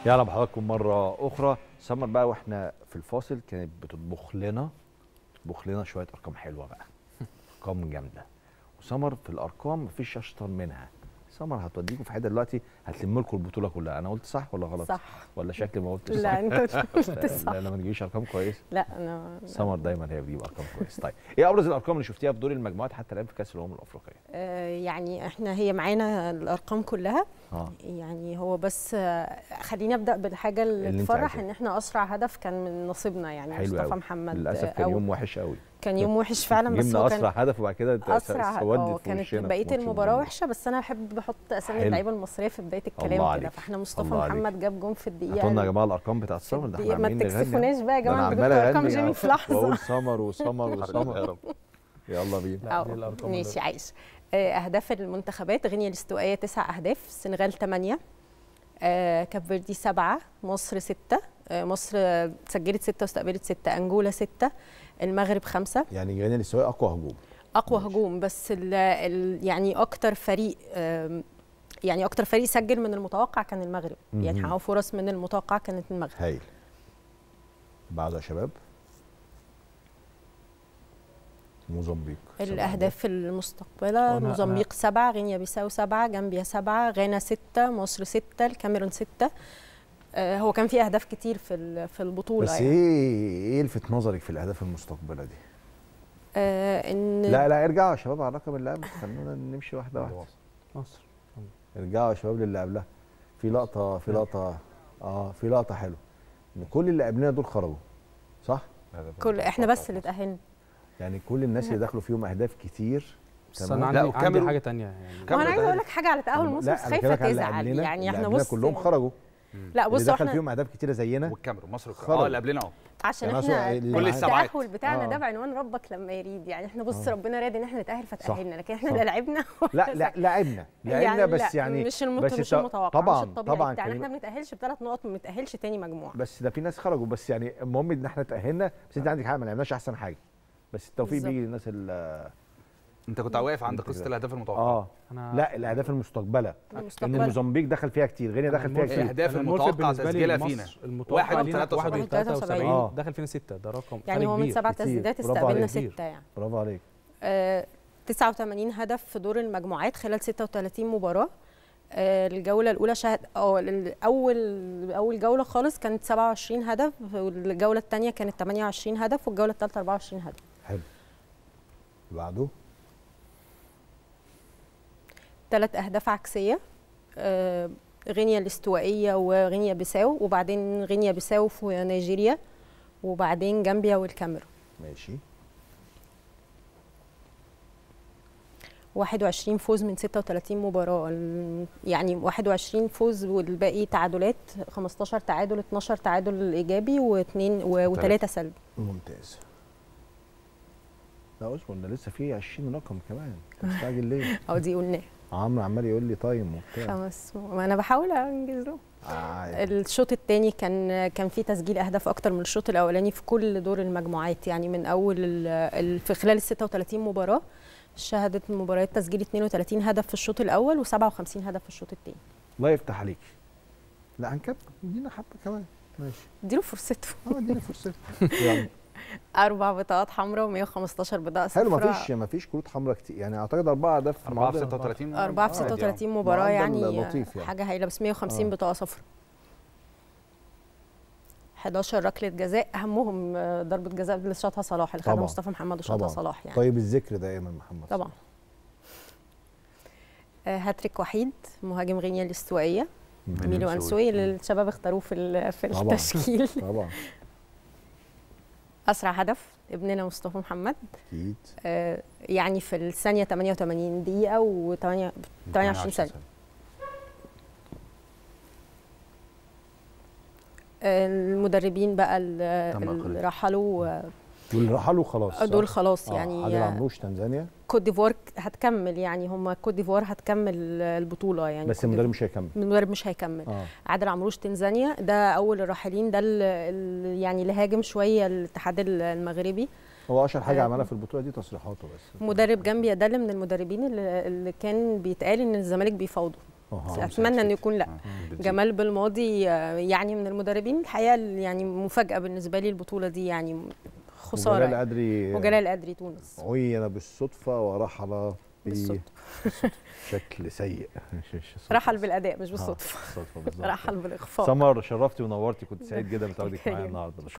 يلا بحضراتكم مرة أخرى سمر بقى واحنا في الفاصل كانت بتطبخ لنا تطبخ لنا شوية أرقام حلوة بقى أرقام جامدة وسمر في الأرقام مفيش أشطر منها سمر هتوديكم في حته دلوقتي هتلم لكم البطولة كلها أنا قلت صح ولا غلط؟ صح ولا شكلي ما قلتش صح؟ لا انت قلت صح لا لا ما تجيبيش أرقام كويسة لا انا سمر دايما هي بتجيب أرقام كويسة طيب إيه أبرز الأرقام اللي شفتيها في دور المجموعات حتى الآن في كأس الأمم الأفريقية؟ آه، يعني احنا هي معانا الارقام كلها اه يعني هو بس آه، خليني ابدا بالحاجه اللي اللي انت تفرح عايزاه. ان احنا اسرع هدف كان من نصيبنا يعني حلو مصطفى أوي. محمد للأسف آه، كان أو يوم وحش قوي كان يوم وحش فعلا بس جبنا هو أسرع كان هدف وبعد كده اسرع سودت اه في كانت وشنا في بقيه ماتش المباراه المونديال. وحشه بس انا بحب احط اسامي حلو. اللعيبه المصريه في بدايه الله الكلام عليك. كده فاحنا مصطفى الله عليك. محمد جاب جون في الدقيقه هاتوا لنا يا جماعه الارقام بتاعت سمر ده احنا الدقيقة- ما عاملين نغني تكسفوناش بقى يا ده جماعه انا انتوا عمال جبتوا ارقام اغني جيمي في لحظه واقول سمر وسمر وسمر يلا بينا لا، دي أو الأرقام ماشي اللي- عايش آه، اهداف المنتخبات غينيا الاستوائيه تسع اهداف السنغال ثمانيه آه، كاب فيردي سبعه مصر سته آه، مصر آه، سجلت سته واستقبلت سته انجولا سته المغرب خمسه يعني غينيا الاستوائي اقوى هجوم اقوى ماشي. هجوم بس ال ال يعني اكتر فريق آم، يعني اكتر فريق سجل من المتوقع كان المغرب يعني مهم. حققوا فرص من المتوقع كانت المغرب هايل بعده يا شباب موزمبيق سبعة الاهداف المستقبله أنا- موزمبيق سبعه غينيا بيساو سبعه جامبيا سبعه غانا سته مصر سته الكاميرون سته آه، هو كان في اهداف كتير في ال- في البطوله بس يعني ايه ايه يلفت نظرك في الاهداف المستقبله دي؟ آه ان لا لا ارجعوا يا شباب على الرقم اللي قبل خلونا نمشي واحده واحده مصر ارجعوا يا شباب للي قبلها في لقطه في لقطه اه في لقطه حلوه ان كل اللي قبلنا دول خرجوا صح؟ كل احنا بس اللي اتاهلنا يعني كل الناس اللي دخلوا فيهم اهداف كتير بس تمام. انا لا، عندي, عندي وكاميرون- حاجه تانية يعني وانا كاميرون عايزه اقول ده- لك حاجه على تاهل مصر بس لا انا خايفه كده اللي تزعل قبلنا يعني اللي احنا قبلنا بص كلهم خرجوا لا اللي بص دخل احنا فيهم اهداف كتيره زينا والكاميرون مصر خرجوا. اه اللي قبلنا اه عشان يعني احنا أقصد كل السبعات. التاهل بتاعنا آه. ده بعنوان ربك لما يريد يعني احنا بص آه. ربنا راضي ان احنا نتاهل فتاهلنا لكن احنا صح. لا لعبنا لا لا لعبنا لعبنا بس لا، يعني مش المت... بس مش الت- المتوقع طبعا مش الطبيعي طبعا بتاعنا كريم. احنا ما بنتاهلش بثلاث نقط ما بنتاهلش تاني مجموعه بس ده في ناس خرجوا بس يعني المهم ان احنا تاهلنا بس انت عندك حاجه ما لعبناش احسن حاجه بس التوفيق بالظبط. بيجي للناس ال انت كنت واقف عند انت قصه كده. الاهداف المتوقعه اه انا لا الاهداف المستقبله ان المستقبل موزمبيق دخل فيها كتير غينيا دخل فيها الملفت- كتير الأهداف أنا الملفت المتوقع بالنسبة لي تسجيلها مصر فينا. المتوقع واحد لينا وتلاتة 73 آه. دخل فينا 6 ده رقم يعني فرق هو من كبير. سبع كتير. تسديدات برافو استقبلنا عليك. سته يعني برافو عليك آه 89 هدف في دور المجموعات خلال 36 مباراه آه الجوله الاولى شهد اه ال- اول اول جوله خالص كانت 27 هدف والجوله الثانيه كانت 28 هدف والجوله الثالثه 24 هدف حلو بعده ثلاث اهداف عكسيه آه، غينيا الاستوائيه وغينيا بيساو وبعدين غينيا بيساو في نيجيريا وبعدين جامبيا والكاميرون ماشي 21 فوز من 36 مباراه الم- يعني 21 فوز والباقي تعادلات 15 تعادل 12 تعادل ايجابي واثنين وثلاثه سلبي ممتاز لا اصبر ده لسه في 20 رقم كمان أنت مستعجل ليه؟ او دي قلناه عمرو عمال يقول لي تايم وبتاع خمس ما انا بحاول انجز له آه الشوط الثاني كان كان في تسجيل اهداف اكتر من الشوط الاولاني في كل دور المجموعات يعني من اول ال- ال- في خلال ال 36 مباراه شهدت المباريات تسجيل 32 هدف في الشوط الاول و57 هدف في الشوط الثاني الله يفتح عليك لا هنكمل ادينا حبه كمان ماشي اديله فرصته اه ادينا فرصه يلا اربع بطاقات حمراء و115 بطاقه صفراء حلو مفيش مفيش كروت حمراء كتير يعني اعتقد اربعه ده في 4 في معدل- 36 أربعة في عادي 36 مباراة معدل يعني لطيف يعني. حاجة هايلة بس 150 آه. بطاقة صفراء 11 ركلة جزاء أهمهم آه، ضربة جزاء اللي شاطها صلاح اللي خدها طبعاً. مصطفى محمد وشاطها طبعا صلاح يعني طيب الذكر دائما محمد طبعا آه، هاتريك وحيد مهاجم غينيا الاستوائية ميلو أنسوي اللي الشباب اختاروه في ال- في طبعاً. التشكيل طبعا أسرع هدف ابننا مصطفى محمد اكيد آه، يعني في الثانية 88 دقيقة و 28 ثانية المدربين بقى ال- تم اللي إقالته. رحلوا آه، دول رحلوا خلاص صح؟ دول خلاص آه، يعني عادل آه، عمروش تنزانيا كوت ديفوار هتكمل يعني هم كوت ديفوار هتكمل البطولة يعني بس كوت المدرب مش هيكمل ديفوار- المدرب مش هيكمل اه عادل عمروش تنزانيا ده اول الراحلين ده اللي يعني اللي هاجم شويه الاتحاد المغربي هو اشهر حاجه آه. عملها في البطوله دي تصريحاته بس مدرب جامبيا ده اللي من المدربين اللي, اللي كان بيتقال ان الزمالك بيفاوضه بس آه، اتمنى انه يكون لا بلجيكا. جمال بالماضي آه، يعني من المدربين الحقيقه يعني مفاجاه بالنسبه لي البطوله دي يعني خساره وجلال يعني. قدري وجلال قدري تونس عين بالصدفه ورحل بالصدفة. بشكل سيء رحل بالاداء مش بالصدفه بالصدفه بالظبط رحل بالاخفاق سمر شرفتي ونورتي كنت سعيد جدا بتواجدك معايا كريم. النهارده